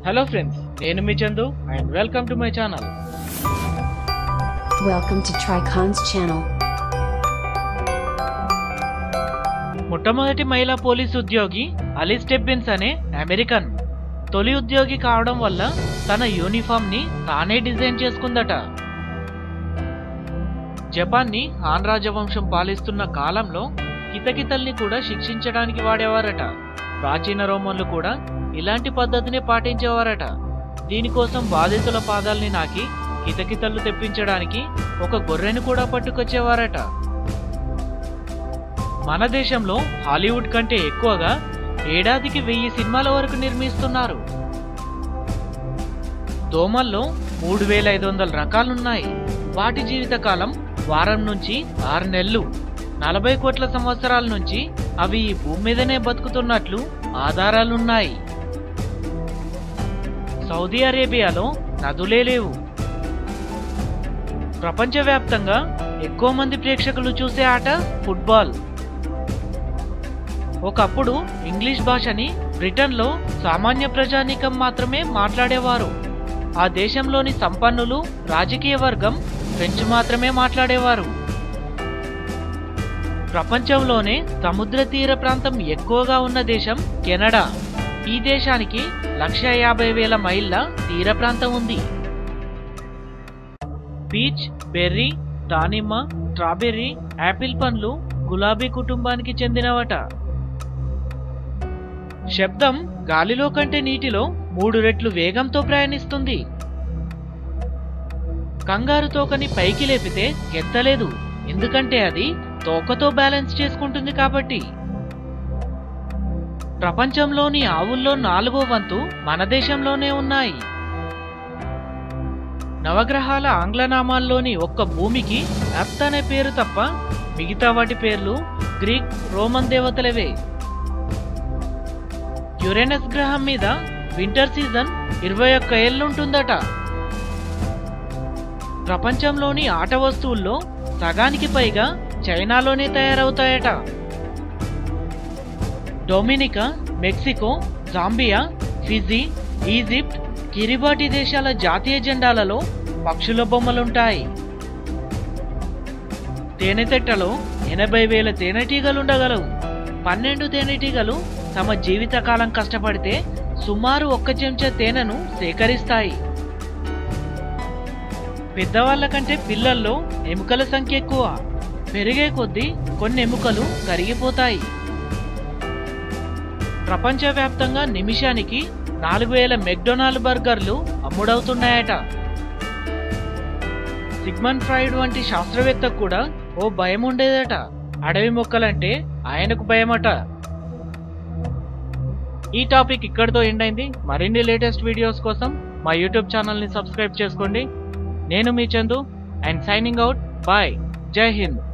Hello friends నేను మీ Chandu and welcome to my channel Welcome to Tricon's channel. మొట్టమొదటి మహిళా పోలీస్ ఉద్యోగి అలిస్ టెబ్బిన్స్ అనే అమెరికన్ తొలి ఉద్యోగి కావడం వల్ల తన యూనిఫామ్ ని తానే డిజైన్ చేసుకుందట జపాన్ ని హాన్ రాజవంశం పాలిస్తున్న కాలంలో కితకితల్ని కూడా శిక్షించడానికి వాడేవారట ప్రాచీన రోమన్లు కూడా ఇలాంటి పద్ధతిని పాటించేవారట దీనికోసం బాధితుల పాదాల్ని నాకి కితకితలు తెప్పించడానికి ఒక గొర్రెను కూడా పట్టుకొచ్చేవారట మన దేశంలో హాలీవుడ్ కంటే ఎక్కువగా ఏడాదికి వెయ్యి సినిమాల వరకు నిర్మిస్తున్నారు దోమల్లో మూడు వేల ఐదు వందల రకాలున్నాయి వాటి జీవితకాలం వారం నుంచి ఆరు నెలలు నలభై కోట్ల సంవత్సరాల నుంచి అవి ఈ భూమి మీదనే బతుకుతున్నట్లు ఆధారాలున్నాయి సౌదీ అరేబియాలో నదులే లేవు ప్రపంచవ్యాప్తంగా ఎక్కువ మంది ప్రేక్షకులు చూసే ఆట ఫుట్బాల్ ఒకప్పుడు ఇంగ్లీష్ భాషని బ్రిటన్లో సామాన్య ప్రజానీకం మాత్రమే మాట్లాడేవారు ఆ దేశంలోని సంపన్నులు రాజకీయ వర్గం ఫ్రెంచ్ మాత్రమే మాట్లాడేవారు ప్రపంచంలోనే సముద్ర తీర ప్రాంతం ఎక్కువగా ఉన్న దేశం కెనడా ఈ దేశానికి లక్ష యాభై వేల మైళ్ళ తీర ప్రాంతం ఉంది పీచ్ బెర్రీ దానిమ్మ స్ట్రాబెర్రీ యాపిల్ పండ్లు గులాబీ కుటుంబానికి చెందినవట శబ్దం గాలిలో కంటే నీటిలో మూడు రెట్లు వేగంతో ప్రయాణిస్తుంది కంగారు తోకని పైకి లేపితే ఎత్తలేదు ఎందుకంటే అది తోకతో బ్యాలెన్స్ చేసుకుంటుంది కాబట్టి ప్రపంచంలోని ఆవుల్లో నాలుగో వంతు మన దేశంలోనే ఉన్నాయి నవగ్రహాల ఆంగ్లనామాల్లోని ఒక్క భూమికి అప్త్ అనే పేరు తప్ప మిగతా వాటి పేర్లు గ్రీక్ రోమన్ దేవతలవే యురేనస్ గ్రహం మీద వింటర్ సీజన్ ఇరవై ఒక్క ఏళ్ళుంటుందట ప్రపంచంలోని ఆట వస్తువుల్లో సగానికి పైగా చైనాలోనే తయారవుతాయట Dominica Mexico Zambia Fiji Egypt Kiribati దేశాల జాతీయ జెండాలలో పక్షుల బొమ్మలుంటాయి తేనెతెట్టలో ఎనభై వేల తేనెటీగలుండగలవు పన్నెండు తేనెటీగలు తమ జీవితకాలం కష్టపడితే సుమారు ఒక్క చెంచా తేనెను సేకరిస్తాయి పెద్దవాళ్ళ కంటే పిల్లల్లో ఎముకల సంఖ్య ఎక్కువ పెరిగే కొద్దీ కొన్ని ఎముకలు కరిగిపోతాయి ప్రపంచవ్యాప్తంగా నిమిషానికి నాలుగు వేల మెక్డొనాల్డ్ బర్గర్లు అమ్ముడవుతున్నాయట సిగ్మన్ ఫ్రాయిడ్ వంటి శాస్త్రవేత్తకు కూడా ఓ భయం ఉండేదట అడవి మొక్కలంటే ఆయనకు భయమట ఈ టాపిక్ ఇక్కడితో ఎండ్ అయింది మరిన్ని లేటెస్ట్ వీడియోస్ కోసం మా యూట్యూబ్ ఛానల్ని సబ్స్క్రైబ్ చేసుకోండి నేను మీ Chandu and signing out bye Jai Hind